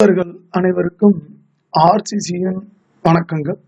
நண்பர்கள் அனைவருக்கும் ஆர்சிசியின் வணக்கங்கள்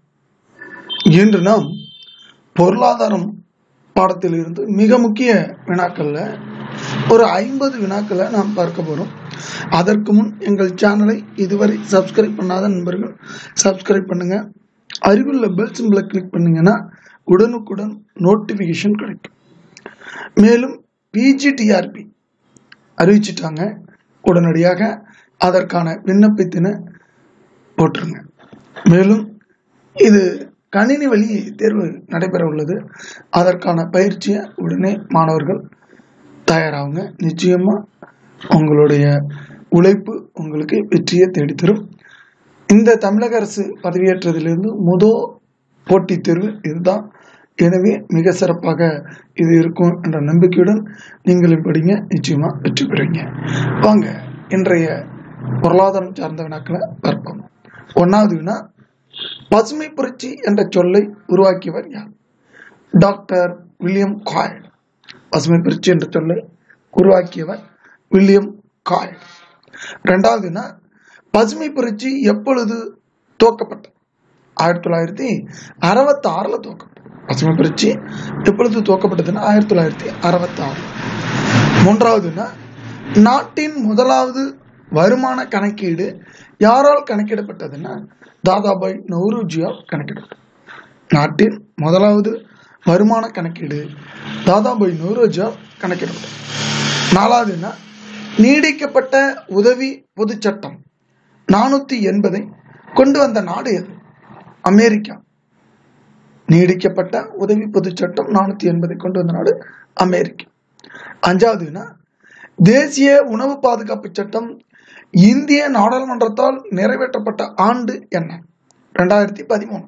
இன்று நாம் பொருளாதாரம் பாடத்திலிருந்து மிக முக்கிய வினாக்கள்ல ஒரு ஐம்பது வினாக்களை நாம் பார்க்க போறோம் அதற்கு முன் எங்கள் சேனலை இதுவரை சப்ஸ்கிரைப் பண்ணாத நண்பர்கள் சப்ஸ்கிரைப் பண்ணுங்க அருகிலுள்ள பெல் சிம்பிளை கிளிக் பண்ணீங்கன்னா உடனுக்குடன் நோட்டிஃபிகேஷன் கிடைக்கும் மேலும் பிஜிடிஆர்பி அறிவிச்சிட்டாங்க உடனடியாக அதற்கான விண்ணப்பத்தினை போட்டுருங்க மேலும் இது கணினி வழி தேர்வு நடைபெற உள்ளது அதற்கான பயிற்சியை உடனே மாணவர்கள் தயாராகுங்க நிச்சயமா உங்களுடைய உழைப்பு உங்களுக்கு வெற்றியை தேடித்தரும் இந்த தமிழக அரசு பதவியேற்றதிலிருந்து முதல் போட்டித் தேர்வு இதுதான் எனவே மிக சிறப்பாக இது இருக்கும் என்ற நம்பிக்கையுடன் நீங்கள் படிங்க நிச்சயமா வெற்றி பெறுவீங்க வாங்க இன்றைய பொருளாதாரம் சார்ந்த வினாக்களை பார்ப்போம் ஒன்னாவது வினா பசுமை புரட்சி என்ற சொல்லை உருவாக்கியவர் யார் டாக்டர் வில்லியம் காய் பசுமை புரட்சி என்ற சொல்லை உருவாக்கியவர் வில்லியம் காய் இரண்டாவது வினா பசுமை புரட்சி எப்பொழுது துவக்கப்பட்டது ஆயிரத்தி தொள்ளாயிரத்தி அறுபத்தி ஆறுல துவக்கப்பட்டது பசுமை புரட்சி எப்பொழுது துவக்கப்பட்டதுன்னா ஆயிரத்தி தொள்ளாயிரத்தி அறுபத்தி ஆறு மூன்றாவதுன்னா நாட்டின் முதலாவது வருமான கணக்கீடு யாரால் கணக்கிடப்பட்டதுன்னா தாதாபாய் நௌருஜியால் கணக்கிடப்பட்டது நாட்டின் முதலாவது வருமான கணக்கீடு தாதாபாய் நௌரோஜியால் கணக்கிடப்பட்டது நாலாவதுன்னா நீடிக்கப்பட்ட உதவி பொதுச் சட்டம் நானூத்தி எண்பதை கொண்டு வந்த நாடு எது அமெரிக்கா நீடிக்கப்பட்ட உதவி பொதுச் சட்டம் நானூத்தி எண்பதை கொண்டு வந்த நாடு அமெரிக்கா அஞ்சாவதுன்னா தேசிய உணவு பாதுகாப்பு சட்டம் இந்திய நாடாளுமன்றத்தால் நிறைவேற்றப்பட்ட ஆண்டு என்ன ரெண்டாயிரத்தி பதிமூணு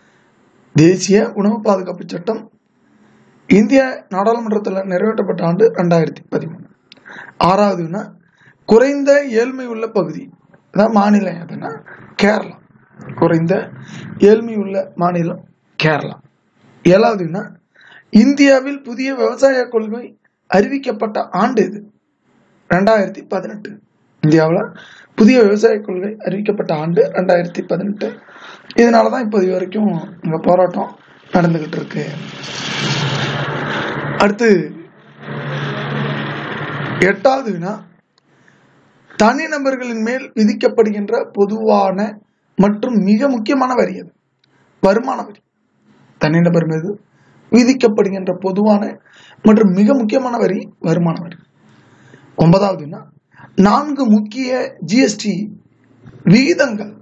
தேசிய உணவு பாதுகாப்பு சட்டம் இந்திய நாடாளுமன்றத்தில் நிறைவேற்றப்பட்ட ஆண்டு ரெண்டாயிரத்தி பதிமூணு ஆறாவதுன்னா குறைந்த ஏழ்மை உள்ள பகுதி அதான் மாநிலம் எதுனா கேரளா குறைந்த ஏழ்மை உள்ள மாநிலம் கேரளா ஏழாவதுன்னா இந்தியாவில் புதிய விவசாய கொள்கை அறிவிக்கப்பட்ட ஆண்டு இது ரெண்டாயிரத்தி பதினெட்டு இந்தியாவில் புதிய விவசாய கொள்கை அறிவிக்கப்பட்ட ஆண்டு ரெண்டாயிரத்தி பதினெட்டு இதனால தான் இப்போது வரைக்கும் இங்கே போராட்டம் நடந்துகிட்டு இருக்கு அடுத்து எட்டாவது வினா தனிநபர்களின் மேல் விதிக்கப்படுகின்ற பொதுவான மற்றும் மிக முக்கியமான வரி அது வருமான வரி தனிநபர் மீது விதிக்கப்படுகின்ற பொதுவான மற்றும் மிக முக்கியமான வரி வருமான வரி ஒன்பதாவதுன்னா நான்கு முக்கிய ஜிஎஸ்டி விகிதங்கள்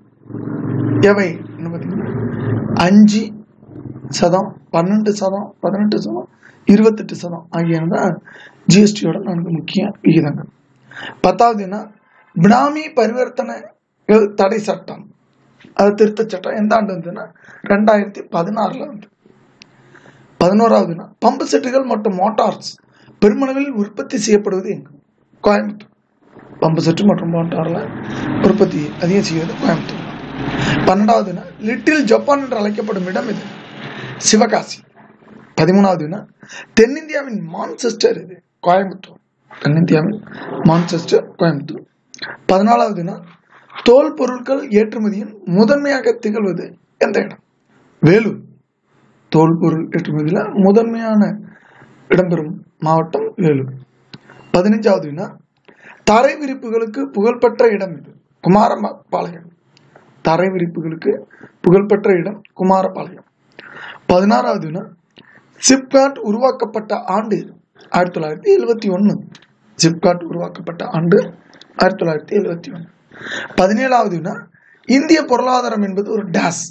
எவை பார்த்தீங்கன்னா அஞ்சு சதம் பன்னெண்டு சதம் பதினெட்டு சதம் இருபத்தெட்டு சதம் ஆகியன தான் ஜிஎஸ்டியோட நான்கு முக்கிய விகிதங்கள் பத்தாவதுன்னா பினாமி பரிவர்த்தனை தடை சட்டம் அது திருத்த சட்டம் எந்த ஆண்டு வந்ததுன்னா ரெண்டாயிரத்தி பதினாறுல வந்து பதினோராவதுன்னா பம்பு செட்டுகள் மற்றும் மோட்டார்ஸ் பெருமளவில் உற்பத்தி செய்யப்படுவது எங்கு கோயம்புத்தூர் பம்பு செட்டு மற்றும் மோட்டார்ல உற்பத்தி அதிகம் செய்வது கோயம்புத்தூர் பன்னெண்டாவதுன்னா லிட்டில் ஜப்பான் என்று அழைக்கப்படும் இடம் இது சிவகாசி பதிமூணாவதுன்னா தென்னிந்தியாவின் மான்செஸ்டர் இது கோயம்புத்தூர் தென்னிந்தியாவின் மான்செஸ்டர் கோயம்புத்தூர் பதினாலாவதுன்னா தோல் பொருட்கள் ஏற்றுமதியின் முதன்மையாக திகழ்வது எந்த இடம் வேலூர் தோல் பொருள் ஏற்றுமதியில் முதன்மையான இடம்பெறும் மாவட்டம் வேலூர் பதினஞ்சாவதுன்னா தரை விரிப்புகளுக்கு புகழ்பெற்ற இடம் இது குமாரபாளையம் தரை விரிப்புகளுக்கு புகழ்பெற்ற இடம் குமாரபாளையம் பதினாறாவதுன்னா சிப்காட் உருவாக்கப்பட்ட ஆண்டு ஆயிரத்தி தொள்ளாயிரத்தி எழுவத்தி ஒன்று சிப்காட் உருவாக்கப்பட்ட ஆண்டு ஆயிரத்தி தொள்ளாயிரத்தி எழுவத்தி ஒன்று பதினேழாவதுன்னா இந்திய பொருளாதாரம் என்பது ஒரு டேஸ்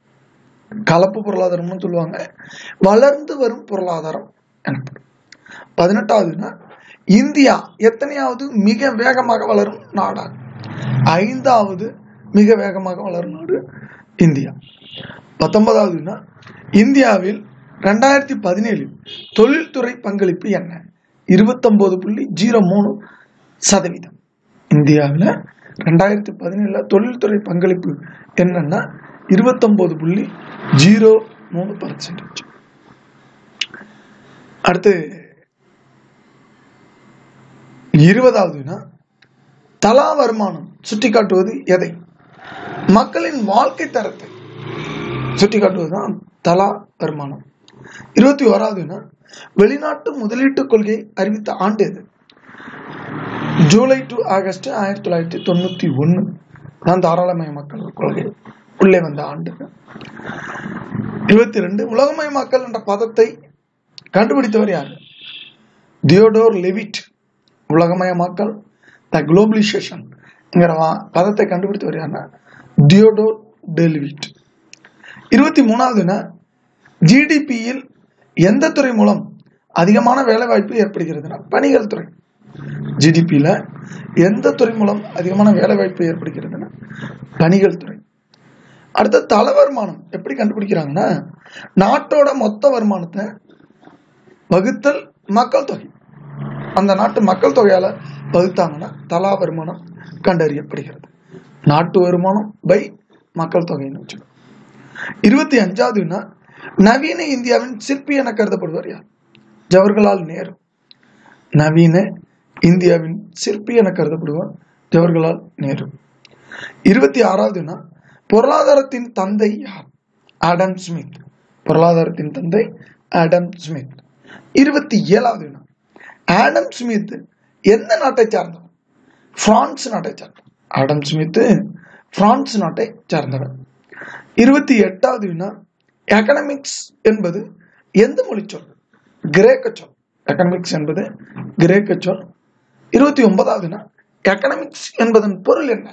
கலப்பு பொருளாதாரம்னு சொல்லுவாங்க வளர்ந்து வரும் பொருளாதாரம் எனப்படும் பதினெட்டாவதுன்னா இந்தியா எத்தனையாவது மிக வேகமாக வளரும் நாடாகும் ஐந்தாவது மிக வேகமாக வளரும் நாடு இந்தியா பத்தொன்பதாவதுன்னா இந்தியாவில் ரெண்டாயிரத்தி பதினேழில் தொழில்துறை பங்களிப்பு என்ன இருபத்தொன்பது புள்ளி ஜீரோ மூணு சதவீதம் இந்தியாவில் ரெண்டாயிரத்தி பதினேழில் தொழில்துறை பங்களிப்பு என்னன்னா இருபத்தொன்பது புள்ளி ஜீரோ மூணு பர்சன்டேஜ் அடுத்து இருபதாவதுனா தலா வருமானம் சுட்டிக்காட்டுவது எதை மக்களின் வாழ்க்கை தரத்தை சுட்டிக்காட்டுவதுதான் தலா வருமானம் இருபத்தி ஓராவது வினா வெளிநாட்டு முதலீட்டு கொள்கை அறிவித்த ஆண்டு எது ஜூலை டு ஆகஸ்ட் ஆயிரத்தி தொள்ளாயிரத்தி தொண்ணூத்தி ஒன்னு தான் தாராளமயமாக்கல் கொள்கை உள்ளே வந்த ஆண்டு இருபத்தி ரெண்டு உலகமயமாக்கல் என்ற பதத்தை கண்டுபிடித்தவர் யார் தியோடோர் லெவிட் உலகமயமாக்கல் த குளோபலைசேஷன் பதத்தை கண்டுபிடித்தவர் யாருன்னா தியோடோர் டெலிவிட் இருபத்தி மூணாவதுனா ஜிடிபியில் எந்த துறை மூலம் அதிகமான வேலை வாய்ப்பு ஏற்படுகிறதுனா பணிகள் துறை ஜிடிபியில் எந்த துறை மூலம் அதிகமான வேலை வாய்ப்பு ஏற்படுகிறதுனா பணிகள் துறை அடுத்த தல வருமானம் எப்படி கண்டுபிடிக்கிறாங்கன்னா நாட்டோட மொத்த வருமானத்தை வகுத்தல் மக்கள் தொகை அந்த நாட்டு மக்கள் தொகையால வகுத்தாங்கன்னா தலா வருமானம் கண்டறியப்படுகிறது நாட்டு வருமானம் பை மக்கள் தொகைன்னு வச்சுக்கணும் இருபத்தி அஞ்சாவது வினா நவீன இந்தியாவின் சிற்பி என கருதப்படுவார் யார் ஜவஹர்லால் நேரு நவீன இந்தியாவின் சிற்பி என கருதப்படுவார் ஜவஹர்லால் நேரு இருபத்தி ஆறாவது வினா பொருளாதாரத்தின் தந்தை யார் ஆடம் ஸ்மித் பொருளாதாரத்தின் தந்தை ஆடம் ஸ்மித் இருபத்தி ஏழாவது வினா ஆடம் ஸ்மித் எந்த நாட்டை சார்ந்தவர் பிரான்ஸ் நாட்டை சார்ந்தவர் ஆடம் ஸ்மித் பிரான்ஸ் நாட்டை சார்ந்தவர் இருபத்தி எட்டாவது வினா எக்கனாமிக்ஸ் என்பது எந்த மொழி சொல் கிரேக்க சொல் எக்கனாமிக்ஸ் என்பது கிரேக்க சொல் இருபத்தி ஒன்பதாவது வினா எக்கனாமிக்ஸ் என்பதன் பொருள் என்ன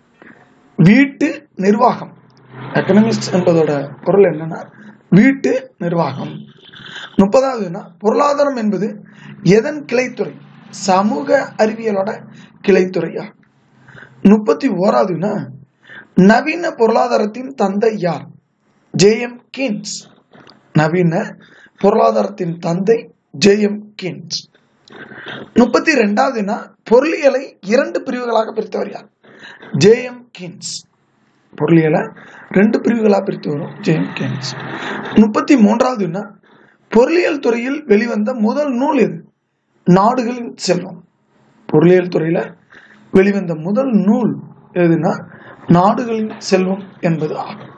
வீட்டு நிர்வாகம் எக்கனாமிக்ஸ் என்பதோட பொருள் என்னன்னா வீட்டு நிர்வாகம் முப்பதாவதுனா பொருளாதாரம் என்பது எதன் கிளைத்துறை சமூக அறிவியலோட கிளைத்துறையா முப்பத்தி ஓராவதுனா நவீன பொருளாதாரத்தின் தந்தை யார் ஜே எம் கீன்ஸ் நவீன பொருளாதாரத்தின் தந்தை ஜே எம் கீன்ஸ் முப்பத்தி ரெண்டாவதுனா பொருளியலை இரண்டு பிரிவுகளாக பிரித்தவர் யார் ஜே எம் கீன்ஸ் பொருளியலை ரெண்டு பிரிவுகளாக பிரித்து வரும் ஜே எம் கீன்ஸ் முப்பத்தி மூன்றாவதுனா பொருளியல் துறையில் வெளிவந்த முதல் நூல் எது நாடுகளின் செல்வம் பொருளியல் துறையில வெளிவந்த முதல் நூல் எதுனா நாடுகளின் செல்வம் என்பது ஆகும்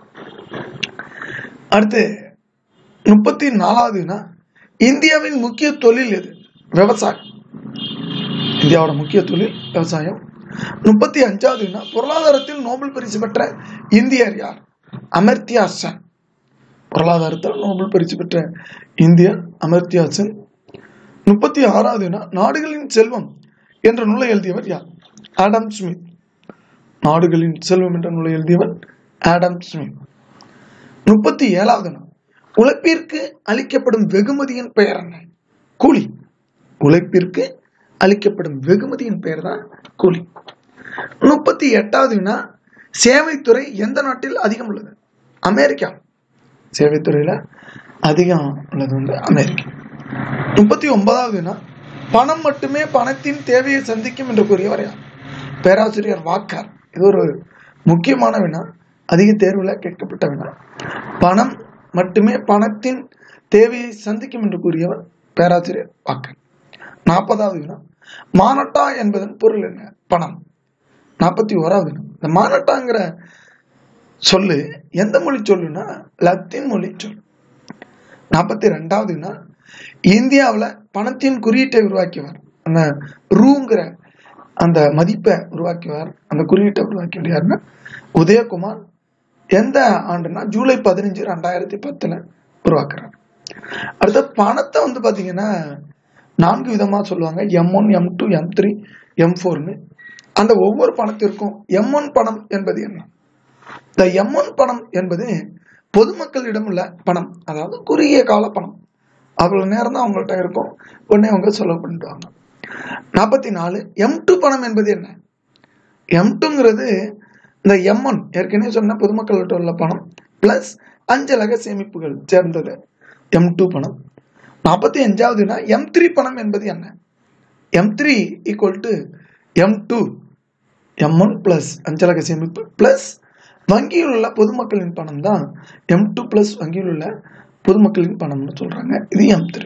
அடுத்து முப்பத்தி நாலாவதுனா இந்தியாவின் முக்கிய தொழில் எது விவசாயம் இந்தியாவோட முக்கிய தொழில் விவசாயம் முப்பத்தி அஞ்சாவதுனா பொருளாதாரத்தில் நோபல் பரிசு பெற்ற இந்தியர் யார் அமர்த்தியா சென் பொருளாதாரத்தில் நோபல் பரிசு பெற்ற இந்தியர் அமர்த்தியா சென் முப்பத்தி ஆறாவதுனா நாடுகளின் செல்வம் என்ற நூலை எழுதியவர் யார் ஆடம் ஸ்மித் நாடுகளின் செல்வம் என்ற நூலை எழுதியவர் ஆடம் ஸ்மித் முப்பத்தி ஏழாவது நாள் உழைப்பிற்கு அளிக்கப்படும் வெகுமதியின் பெயர் என்ன கூலி உழைப்பிற்கு அளிக்கப்படும் வெகுமதியின் பெயர் தான் கூலி முப்பத்தி எட்டாவது வினா சேவைத்துறை எந்த நாட்டில் அதிகம் உள்ளது அமெரிக்கா சேவைத்துறையில அதிகம் உள்ளது வந்து அமெரிக்கா முப்பத்தி ஒன்பதாவது வினா பணம் மட்டுமே பணத்தின் தேவையை சந்திக்கும் என்று கூறியவர் யார் பேராசிரியர் வாக்கார் இது ஒரு முக்கியமான வினா அதிக தேர்வில் கேட்கப்பட்ட வினா பணம் மட்டுமே பணத்தின் தேவையை சந்திக்கும் என்று கூறியவர் பேராசிரியர் வாக்கர் நாற்பதாவது வினா மானட்டா என்பதன் பொருள் என்ன பணம் நாற்பத்தி ஓராவது வினா இந்த மானட்டாங்கிற சொல்லு எந்த மொழி சொல்லுன்னா லத்தீன் மொழி சொல் நாற்பத்தி ரெண்டாவது வினா இந்தியாவில் பணத்தின் குறியீட்டை உருவாக்கியவர் அந்த ரூங்கிற அந்த மதிப்பை உருவாக்கியவர் அந்த குறியீட்டை உருவாக்கியவர் யாருன்னா உதயகுமார் எந்த ஆண்டுனா ஜூலை பதினஞ்சு ரெண்டாயிரத்தி பத்துல உருவாக்குறார் அடுத்த பணத்தை வந்து பாத்தீங்கன்னா நான்கு விதமா சொல்லுவாங்க M one M two M three M ஃபோர்னு அந்த ஒவ்வொரு பணத்திற்கும் எம் ஒன் பணம் என்பது என்ன இந்த எம் ஒன் பணம் என்பது பொதுமக்களிடம் உள்ள பணம் அதாவது குறுகிய கால பணம் அவ்வளவு நேரம் தான் அவங்கள்ட்ட இருக்கும் உடனே அவங்க செலவு பண்ணிடுவாங்க நாற்பத்தி நாலு எம் டூ பணம் என்பது என்ன எம் டூங்கிறது இந்த எம் ஒன் ஏற்கனவே சொன்ன பொதுமக்கள்கிட்ட உள்ள பணம் பிளஸ் அஞ்சலக சேமிப்புகள் சேர்ந்தது எம் டூ பணம் நாற்பத்தி அஞ்சாவதுனா எம் த்ரீ பணம் என்பது என்ன M three equal to M two M one plus அஞ்சலக சேமிப்பு பிளஸ் வங்கியில் உள்ள பொதுமக்களின் பணம் தான் எம் டூ பிளஸ் வங்கியில் உள்ள பொதுமக்களின் பணம்னு சொல்றாங்க இது எம் த்ரீ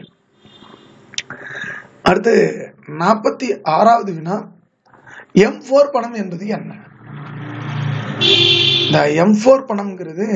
அடுத்து நாற்பத்தி ஆறாவது வினா எம் ஃபோர் பணம் என்பது என்ன இந்த எம் ஃபோர் பணம்ங்கிறது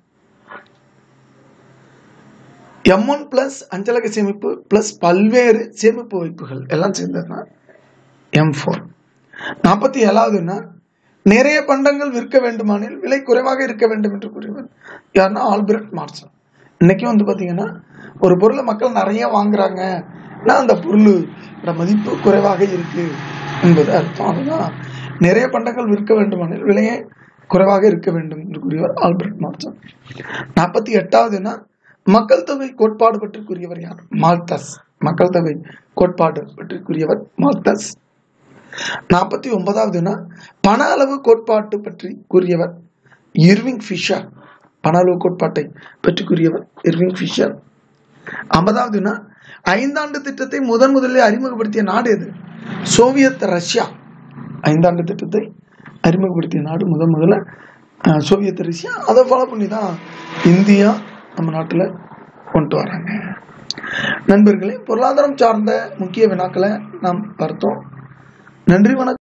எம் ஒன் பிளஸ் அஞ்சலக சேமிப்பு பிளஸ் பல்வேறு சேமிப்பு வைப்புகள் எல்லாம் சேர்ந்தது தான் எம் ஃபோர் நாற்பத்தி ஏழாவதுன்னா நிறைய பண்டங்கள் விற்க வேண்டுமானில் விலை குறைவாக இருக்க வேண்டும் என்று கூறியவர் யாருன்னா ஆல்பர்ட் மார்சன் இன்னைக்கும் வந்து பார்த்தீங்கன்னா ஒரு பொருளை மக்கள் நிறைய வாங்குறாங்கன்னா அந்த பொருளோட மதிப்பு குறைவாக இருக்கு என்பது அர்த்தம் அதுதான் நிறைய பண்டங்கள் விற்க வேண்டுமானில் விலையை குறைவாக இருக்க வேண்டும் என்று கூறியவர் ஆல்பர்ட் மார்சன் நாற்பத்தி எட்டாவதுன்னா மக்கள் தொகை கோட்பாடு பற்றி கூறியவர் யார் மால்தஸ் மக்கள் தொகை கோட்பாடு பற்றி கூறியவர் மால்தஸ் நாற்பத்தி ஒன்பதாவதுனா பண அளவு கோட்பாட்டு பற்றி கூறியவர் இர்விங் ஃபிஷர் பண அளவு கோட்பாட்டை பற்றி கூறியவர் இர்விங் ஃபிஷர் ஐம்பதாவதுனா ஐந்தாண்டு திட்டத்தை முதன் முதலில் அறிமுகப்படுத்திய நாடு எது சோவியத் ரஷ்யா ஐந்தாண்டு திட்டத்தை அறிமுகப்படுத்திய நாடு முதன் முதல்ல அஹ், சோவியத் ரஷ்யா அதை ஃபாலோ பண்ணி தான் இந்தியா நம்ம நாட்டில் கொண்டு வராங்க நண்பர்களே பொருளாதாரம் சார்ந்த முக்கிய வினாக்களை நாம் பார்த்தோம் நன்றி வணக்கம்